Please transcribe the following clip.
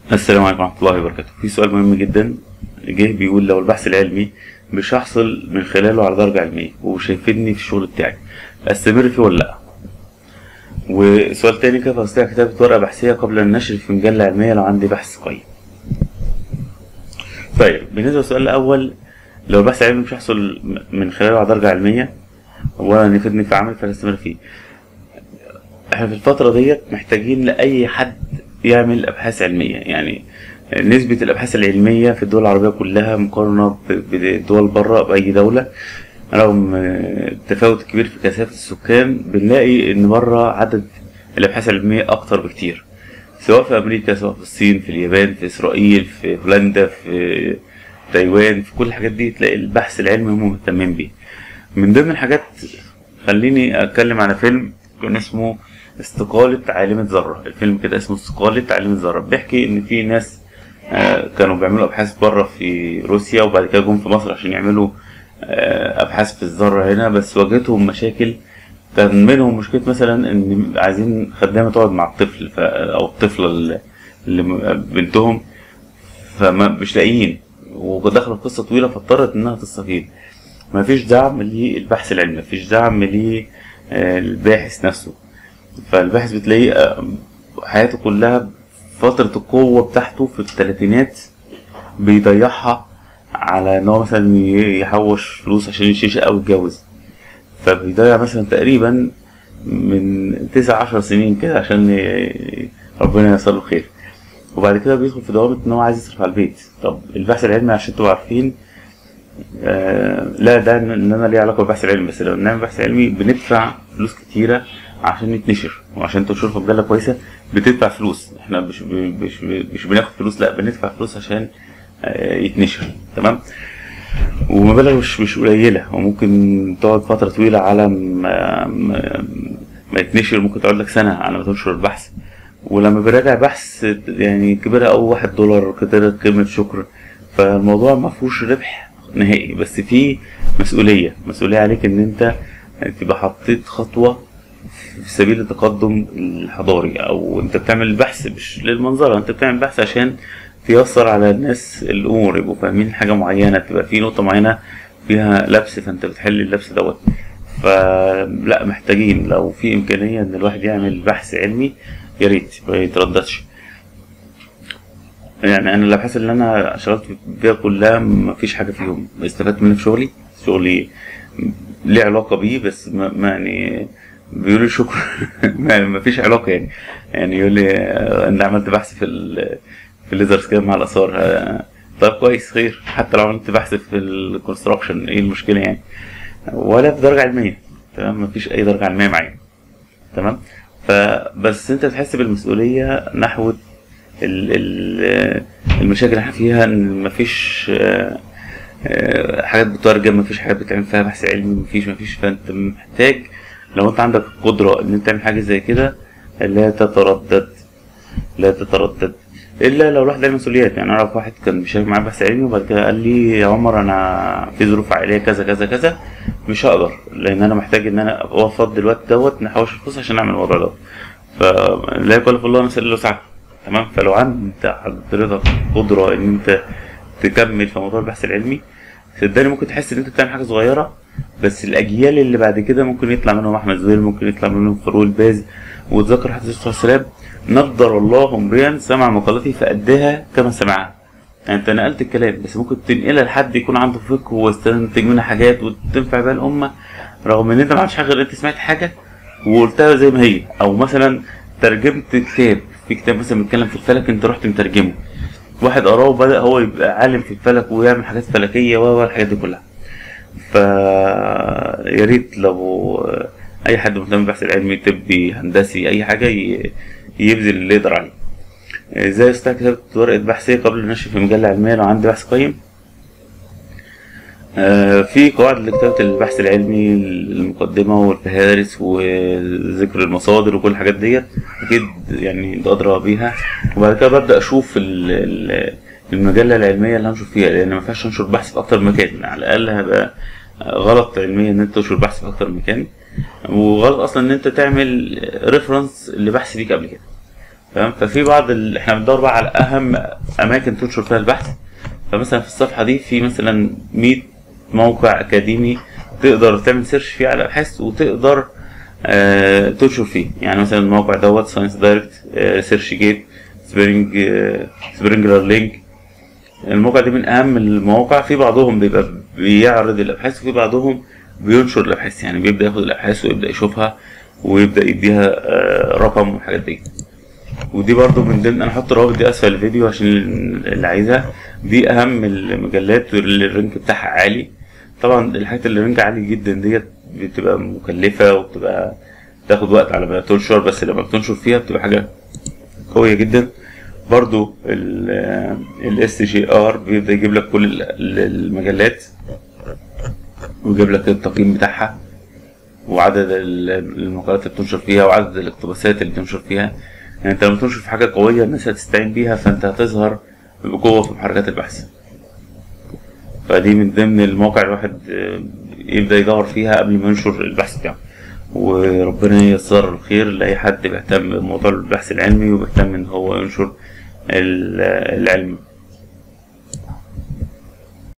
السلام عليكم ورحمة الله وبركاته في سؤال مهم جدا جه بيقول لو البحث العلمي مش هحصل من خلاله على درجة علمية ومش هيفيدني في الشغل بتاعي استمر فيه ولا لأ وسؤال تاني كيف أستطيع كتابة ورقة بحثية قبل النشر في مجلة علمية لو عندي بحث قيم طيب بالنسبة للسؤال الأول لو البحث العلمي مش هحصل من خلاله على درجة علمية ولا يفيدني في عمل فأنا استمر فيه احنا في الفترة ديت محتاجين لأي حد يعمل أبحاث علمية يعني نسبة الأبحاث العلمية في الدول العربية كلها مقارنة ب- بدول بره بأي دولة رغم التفاوت الكبير في كثافة السكان بنلاقي إن بره عدد الأبحاث العلمية أكتر بكتير سواء في أمريكا سواء في الصين في اليابان في إسرائيل في هولندا في تايوان في كل الحاجات دي تلاقي البحث العلمي هم مهتمين بيه من ضمن الحاجات خليني أتكلم على فيلم كان اسمه استقالة عالمة ذرة الفيلم كده اسمه استقالة عالمة ذرة بيحكي إن في ناس آه، كانوا بيعملوا أبحاث بره في روسيا وبعد كده جم في مصر عشان يعملوا آه، أبحاث في الذرة هنا بس واجهتهم مشاكل كان منهم مشكلة مثلا إن عايزين خدامة تقعد مع الطفل ف... أو الطفلة اللي اللي م- بنتهم فما مش لاقيين ودخلت قصة طويلة فاضطرت إنها تستقيل مفيش دعم للبحث العلمي مفيش دعم للباحث نفسه فالباحث بتلاقيه آه، حياته كلها فترة القوة بتاعته في الثلاثينات بيضيعها على ان هو مثلا ي- يحوش فلوس عشان يشيش او يتجوز فبيضيع مثلا تقريبا من تسع عشر سنين كده عشان ي- ربنا ييسر له خير وبعد كده بيدخل في دوامة ان هو عايز يصرف على البيت طب البحث العلمي عشان تبقوا عارفين آه لا ده ان إن انا ليه علاقه بالبحث العلمي بس لو بنعمل بحث علمي بندفع فلوس كتيره عشان يتنشر وعشان تنشر في مجله كويسه بتدفع فلوس احنا مش مش مش بناخد فلوس لا بندفع فلوس عشان آه يتنشر تمام ومبالغ مش مش قليله وممكن تقعد فتره طويله على ما, ما, ما يتنشر ممكن تقعد لك سنه على ما تنشر البحث ولما براجع بحث يعني كبيرة أو واحد دولار كده كلمة شكر فالموضوع ما فيهوش ربح نهائي بس فيه مسؤولية مسؤولية عليك إن أنت تبقى حطيت خطوة في سبيل التقدم الحضاري أو أنت بتعمل بحث مش للمنظرة أنت بتعمل بحث عشان تيسر على الناس الأمور يبقوا فاهمين حاجة معينة تبقى في نقطة معينة فيها لبس فأنت بتحل اللبس دوت فلا محتاجين لو في إمكانية إن الواحد يعمل بحث علمي يا ريت ما يترددش يعني انا الابحاث اللي انا اشتغلت فيها كلها ما فيش حاجه فيهم استفدت منها في شغلي شغلي ليه علاقه بيه بس ما ما يعني بيقول لي شكرا ما ما فيش علاقه يعني يعني يقول لي آه، انا عملت بحث في ال في الليزر سكان مع الاثار آه، طيب كويس خير حتى لو عملت بحث في الكونستراكشن ايه المشكله يعني ولا في درجه علميه تمام ما فيش اي درجه علميه معايا تمام فبس انت بتحس بالمسؤوليه نحو ال- ال- المشاكل اللي احنا فيها ان مفيش آه، آه، حاجات بتترجم مفيش حاجات بتعمل فيها بحث علمي مفيش مفيش فانت محتاج لو انت عندك قدرة ان انت تعمل حاجة زي كده لا تتردد لا تتردد الا لو الواحد عنده مسؤوليات يعني اعرف واحد كان بيشارك معايا بحث علمي وبعد كده قال لي يا عمر انا في ظروف عائليه كذا كذا كذا مش هقدر لان انا محتاج ان انا اوفض الوقت دوت نحوش الفلوس عشان اعمل الموضوع دوت فلا يكلف الله نفسا الا وسعها تمام فلو انت حضرتك قدره ان انت تكمل في موضوع البحث العلمي صدقني ممكن تحس ان انت بتعمل حاجه صغيره بس الاجيال اللي بعد كده ممكن يطلع منهم احمد زويل ممكن يطلع منهم فاروق الباز وتذكر حديث الرسول صلى الله عليه وسلم نضر الله امرئا سمع مقالتي فاداها كما سمعها يعني انت نقلت الكلام بس ممكن تنقلها لحد يكون عنده فقه واستنتج منها حاجات وتنفع بيها الامه رغم ان انت ما عملتش حاجه غير انت سمعت حاجه وقلتها زي ما هي او مثلا ترجمت كتاب في كتاب مثلا بيتكلم في الفلك انت رحت مترجمه واحد قراه وبدا هو يبقى عالم في الفلك ويعمل حاجات فلكيه و و الحاجات دي كلها ف يا ريت لو اي حد مهتم بالبحث العلمي طبي هندسي اي حاجه ي- يبذل اللي يقدر عليه ازاي استطيع كتابة ورقة بحثية قبل النشر في مجلة علمية لو عندي بحث قيم آه، في قواعد لكتابة البحث العلمي المقدمة والفهارس وذكر المصادر وكل الحاجات ديت أكيد يعني أنت أدرى بيها وبعد كده ببدأ أشوف ال- ال- المجلة العلمية اللي هنشر فيها لأن ما ينفعش أنشر بحث في أكتر من مكان على الأقل هبقى غلط علميا إن أنت تنشر بحث في أكتر من مكان وغلط أصلا إن أنت تعمل ريفرنس لبحث ليك قبل كده تمام ففي بعض ال... احنا بندور بقى على اهم اماكن تنشر فيها البحث فمثلا في الصفحه دي في مثلا 100 موقع اكاديمي تقدر تعمل سيرش فيه على ابحاث وتقدر آه تنشر فيه يعني مثلا الموقع دوت ساينس دايركت آه سيرش جيت سبرينج آه سبرينجلر لينك الموقع ده من اهم المواقع في بعضهم بيبقى بيعرض الابحاث وفي بعضهم بينشر الابحاث يعني بيبدا ياخد الابحاث ويبدا يشوفها ويبدا يديها آه رقم والحاجات دي ودي برضو من ضمن انا هحط الرابط دي اسفل الفيديو عشان اللي عايزها دي اهم المجلات اللي الرينك بتاعها عالي طبعا الحاجات اللي الرينك عالي جدا ديت بتبقى مكلفة وبتبقى تاخد وقت على ما تنشر بس لما بتنشر فيها بتبقى حاجة قوية جدا برضو الاس جي ار بيبدأ يجيب لك كل المجلات ويجيب لك التقييم بتاعها وعدد المقالات اللي بتنشر فيها وعدد الاقتباسات اللي بتنشر فيها يعني انت لما تنشر في حاجة قوية الناس هتستعين بيها فانت هتظهر بقوة في محركات البحث فدي من ضمن المواقع الواحد يبدأ يدور فيها قبل ما ينشر البحث بتاعه وربنا ييسر الخير لأي حد بيهتم بموضوع البحث العلمي وبيهتم إن هو ينشر العلم